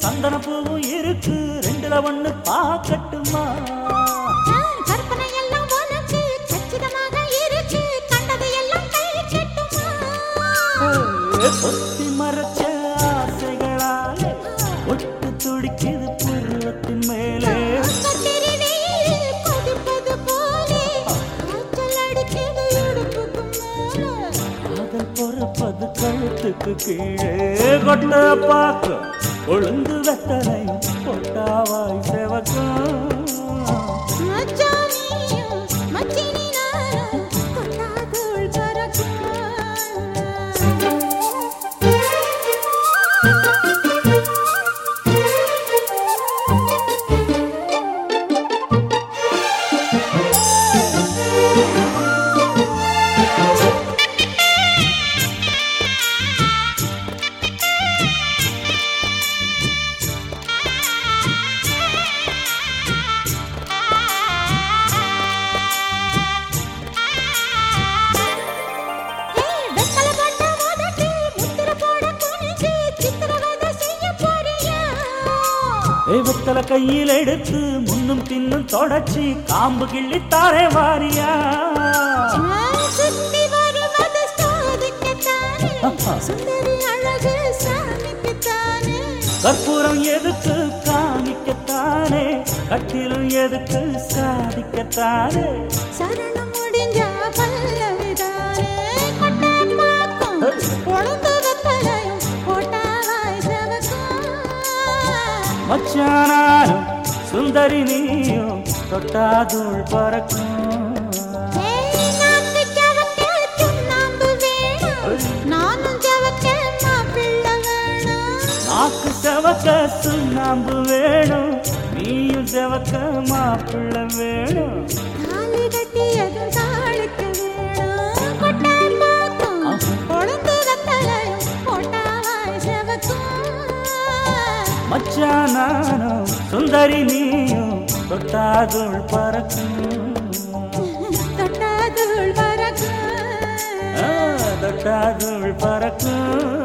சந்தன பூவும் இருக்கு ரெண்டுல ஒண்ணு பாக்கட்டுமா கற்பனை எல்லாம் உனக்கு கச்சிதமாக இருக்கு கண்டது எல்லாம் கை கட்டுமா ஒத்தி மறைச்ச ஆசைகளாலே ஒட்டு துடிக்குது பருவத்தின் மேலே கத்திரி வெயில் கொதிப்பது போலே காய்ச்சல் அடிக்குது இடுப்புக்கு மேலே காதல் பொறப்பது கழுத்துக்கு கீழே கொட்ட பார்க்க ஒழுங்கு வெத்தலையும் கொட்டாவாய் செவக்கும் மச்சானியும் மச்சினி நானும் தொட்டாதுள் பறக்கும் ஏய், வெத்தலை போட்ட உதட்டில் முத்திரை போட துணிஞ்சு சித்திரவதை செய்ய போறியா? ஏய், வெத்தலை கையில் எடுத்து முன்னும் பின்னும் தொடச்சி காம்பு கிள்ளி தாரே வாரியா நான் சுத்தி வருவது சோதிக்கத்தானே, சுந்தரி அழகு சாமிக்குத்தானே. கற்பூரம் எதுக்கு காமிக்கத்தானே கட்டிலும் எதுக்கு சாதிக்கத்தானே சரணம் முடிஞ்சா பல்லவிதானே. கொட்டாப்பாக்கும் கொழுந்து வெத்தலையும் போட்டாவாய் செவக்கும். மச்சானாரும் சுந்தரி நீயும் தொட்டாதுள் பறக்கும் ஏய், நாக்கு சவக்க சுண்ணாம்பு வேணும். நானும் சவக்க மாப்பிள்ளை வேணும். நாக்கு செவக்க சுண்ணாம்பு வேணும் நீயும் செவக்க மாப்பிள்ளை வேணும் தாலி கட்டியதும் தாளுக்கு வேணும். கொட்டாப்பாக்கும் கொழுந்து வெத்தலையும் போட்டாவாய் செவக்கும். மச்சானாரும் சுந்தரி நீயும் தொட்டாதுள் பறக்கும் தொட்டாதுள் பறக்கும் ஆ, தொட்டாதுள் பறக்கும்